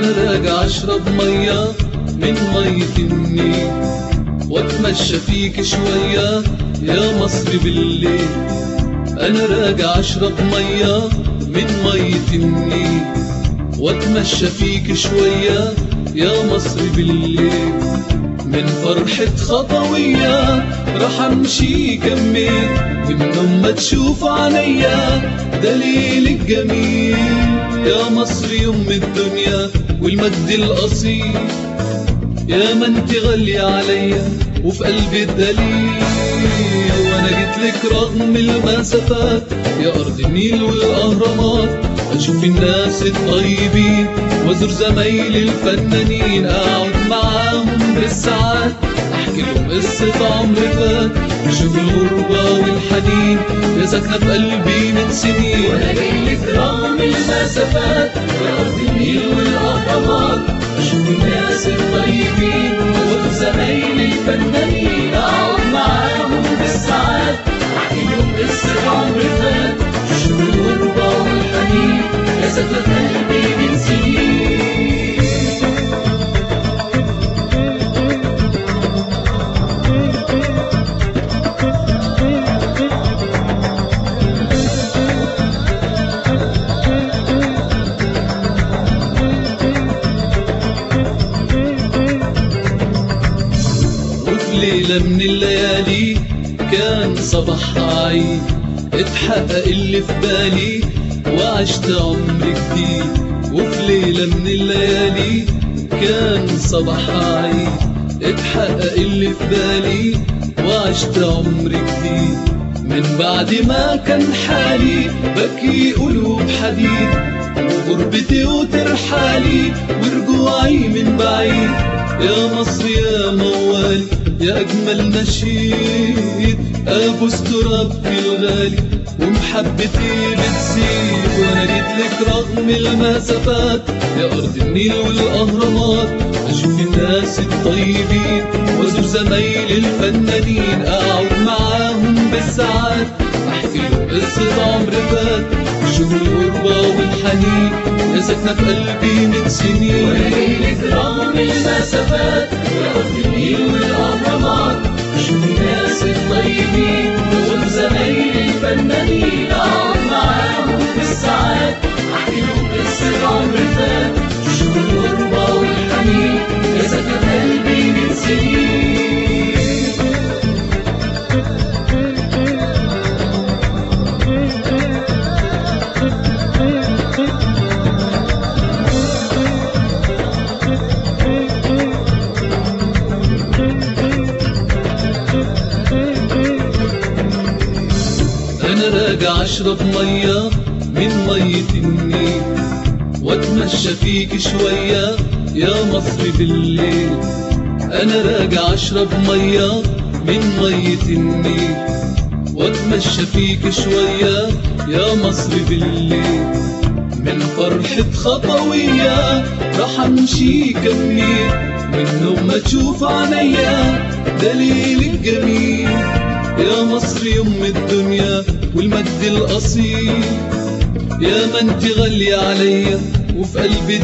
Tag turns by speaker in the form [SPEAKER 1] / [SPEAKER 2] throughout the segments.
[SPEAKER 1] انا راجع اشرب ميه من ميه النيل واتمشى فيك شويه يا مصر بالليل انا راجع اشرب ميه من ميه النيل واتمشى فيك شويه يا مصر بالليل من فرحة خطوية راح امشي كمل من ما تشوف عليا دليل الجميل يا مصر يم الدنيا والمجد الاصيل يا ما انت غالية عليا وفي قلبي الدليل وانا جيت لك رغم المسافات يا ارض النيل والاهرامات اشوف الناس الطيبين وازور زمايلي الفنانين اقعد معاهم بالساعات احكي لهم قصة عمر فات وشوف الغربة والحنين يا ساكنة في قلبي من سنين وانا جاي لك رغم المسافات يا ارض النيل والاهرامات اشوف الناس الطيبين وازور زمايلي الفنانين اقعد معاهم بالساعات احكي لهم قصة عمر فات وشوف الغربة والحنين يا ساكنة في قلبي من سنين وفي ليلة من الليالي كان صباح عيد اتحقق اللي في بالي وعشت عمر جديد وفي ليلة من الليالي كان صباح عيد اتحقق اللي في بالي وعشت عمر جديد من بعد ما كان حالي بكي قلوب حديد وغربتي وترحالي ورجوعي من بعيد يا مصر يا موالي يا أجمل نشيد أبوس تربي الغالي ومحبتي بتزيد وأنا جيت لك رغم المسافات يا أرض النيل والأهرامات أشوف الناس الطيبين وأزور زمايلي الفنانين أقعد معاهم بالساعات أحكي لهم قصة عمر فات شوف الغربة والحنين يا ساكنة في قلبي من سنين وأنا جاي لك رغم المسافات يا أرض النيل والأهرامات أشوف الناس الطيبين وأزور زمايلي الفنانين أقعد معاهم بالساعات أحكي لهم قصة عمر فات شوف الغربة والحنين يا ساكنة في قلبي من سنين انا راجع اشرب ميه من ميه النيل واتمشى فيك شويه يا مصر بالليل انا راجع اشرب ميه من ميه النيل واتمشى فيك شويه يا مصر بالليل من فرحة خطوية راح امشي كميل من ما تشوف عليا دليل الجميل يا مصر يم الدنيا والمجد الأصيل يا ما انت غالية عليا وفي قلبي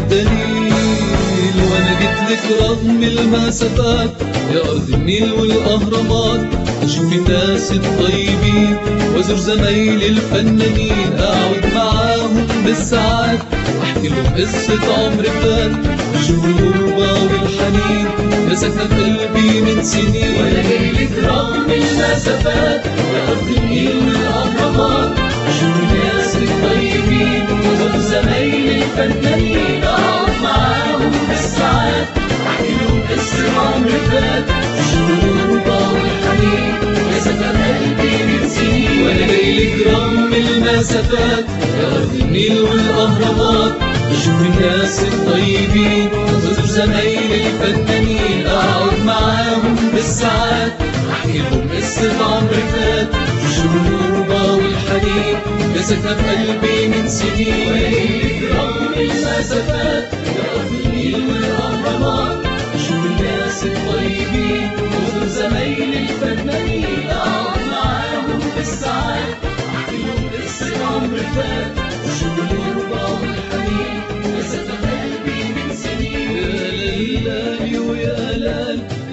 [SPEAKER 1] الدليل وانا جيت لك رغم المسافات يا ارض النيل والاهرامات اشوف الناس الطيبين وازور زمايلي الفنانين اقعد معاهم بالساعات احكي لهم قصة عمر فات اشوف الغربة والحنين يا ساكنة في قلبي من سنين وانا جاي لك رغم المسافات يا ارض النيل والاهرامات اشوف الناس الطيبين وازور زمايلي الفنانين اقعد معاهم بالساعات احكي لهم قصة عمر فات اشوف الغربة والحنين يا ساكنة قلبي من سنين وانا جاي لك رغم المسافات يا ارض النيل والاهرامات اشوف الناس الطيبين وازور زمايلي الفنانين اقعد معاهم بالساعات احكي لهم قصة عمر فات اشوف الغربة والحنين يا ساكنة في قلبي من سنين وانا جاي لك رغم المسافات يا ارض النيل والاهرامات اشوف الناس الطيبين وازور زمايلي الفنانين اقعد معاهم بالساعات احكي لهم قصة عمر فات اشوف الغربة والحنين يا ساكنة في قلبي من سنين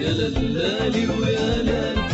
[SPEAKER 1] يا لالي ويا لالي